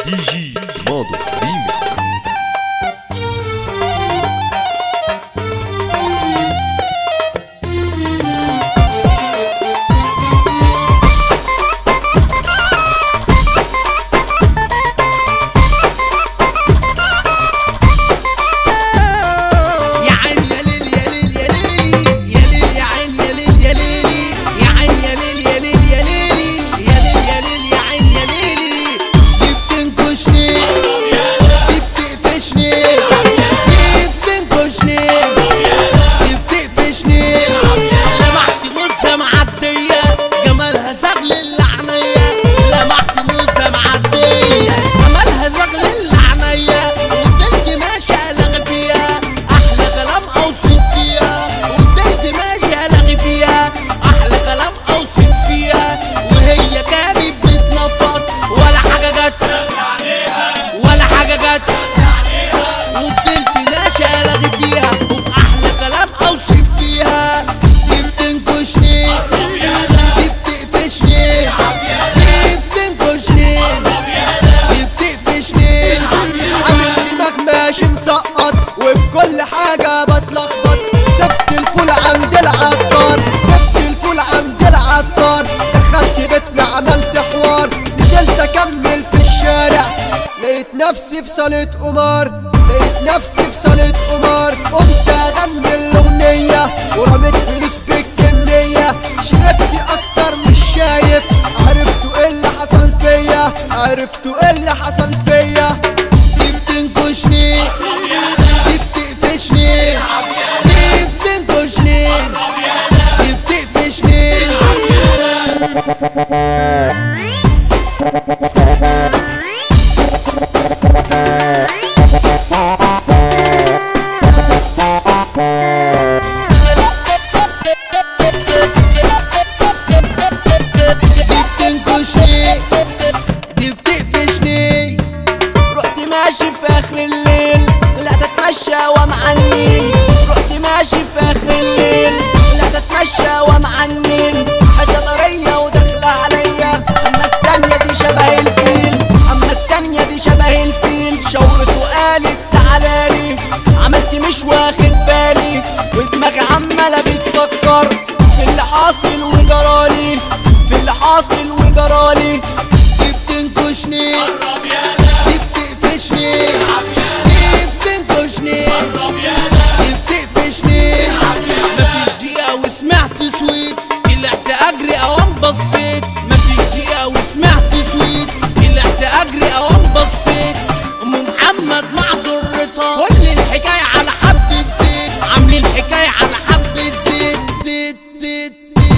دي جي ماضو ريميكس يا عين يا ليل يا ليل يا ليلي يا ليل يا عين يا ليل يا ليلي يا عين يا ليل يا ليل يا ليلي يا ليل يا ليل يا عين يا ليلي دي بتنكشني دي بتقفشني دي بتنكشني دي بتقفشني لمحت موسى معدية جمالها زغل اللعنية لمحت موسى معدية جمالها زغل اللعنية وفضلت ماشية ألغي فيها أحلى كلام أوصف فيها وفضلت ماشية ألغي فيها أحلى كلام أوصف فيها وهي كانت بتنفض ولا حاجة جت ولا حاجة جت وفضلت ماشية ألغي فيها وبأحلى كلام أوصف فيها دي بتنكشني دي بتقفشني دي بتنكشني دي بتقفشني عامل دماغ ماشي مسقط وفي كل حاجة بتلخبط سبت الفول عند العطار سبت الفول عند العطار دخلت بيتنا عملت حوار نزلت اكمل في الشارع لقيت نفسي في صالة قمار لقيت نفسي في صالة قمار قمت اغني الاغنية ورميت فلوس بالكمية شربت اكتر مش شايف عرفتوا ايه اللي حصل فيا عرفتوا ايه اللي حصل فيا دي بتنكشني دي بتقفشني دي بتنكشني دي بتقفشني دي بتنكشني دي بتقفشني رحت ماشي في اخر الليل طلعت اتمشى ومعني رحت ماشي في اخر الليل طلعت اتمشى ومعني حتى طرية وداخلة عليا اما التانية دي شبه الفيل اما التانية دي شبه الفيل شاورت وقالت تعالالي عملت مش واخد بالي ودماغي عمالة بتفكر في اللي حاصل وجرالي في اللي حاصل وجرالي دي بتنكشني دي بتقفشني دي بتنكشني دي بتقفشني مفيش دقيقة وسمعت سويت طلعت أجري أقوم بصيت مفيش دقيقة وسمعت سويت طلعت أجري أقوم بصيت أم محمد مع ضرتها كل الحكاية على حبة زيت عاملين الحكاية على حبة زيت زيت زيت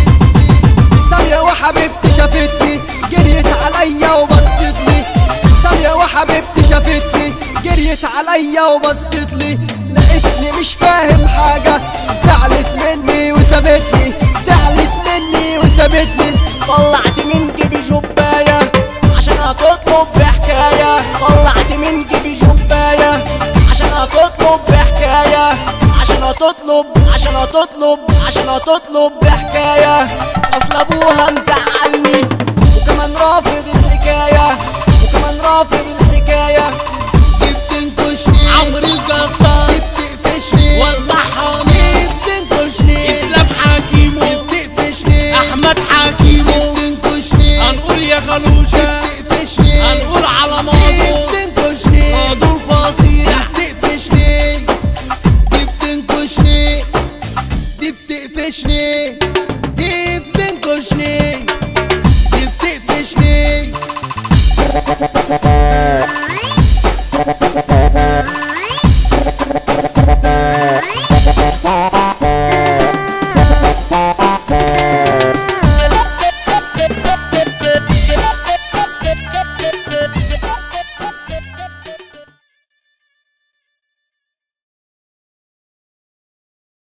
في ثانية وحبيبتي شافتني جريت عليا وبصت لي في ثانية وحبيبتي شافتني جريت عليا وبصت لي لقيتني مش فاهم حاجة زعلت مني وسابتني زعلت مني وسابتني طلعت من جيبي جباية عشان هتطلب بحكاية طلعت من جيبي جباية عشان هتطلب بحكاية عشان هتطلب عشان هتطلب عشان هتطلب بحكاية اصل ابوها مزعلني وكمان رافض الحكاية وكمان رافض الحكاية دي بتنكشني عمرو الجزار دي بتقفشني والله حامي بتنكشني اسلام حكيمو دي بتقفشني احمد حكيمو دي بتنكشني هنقول يا خلوشة دي بتقفشني هنقول على ماضو دي بتنكشني ماضو الفظيع دي بتقفشني دي بتنكشني دي بتقفشني دي بتنكشني دي بتقفشني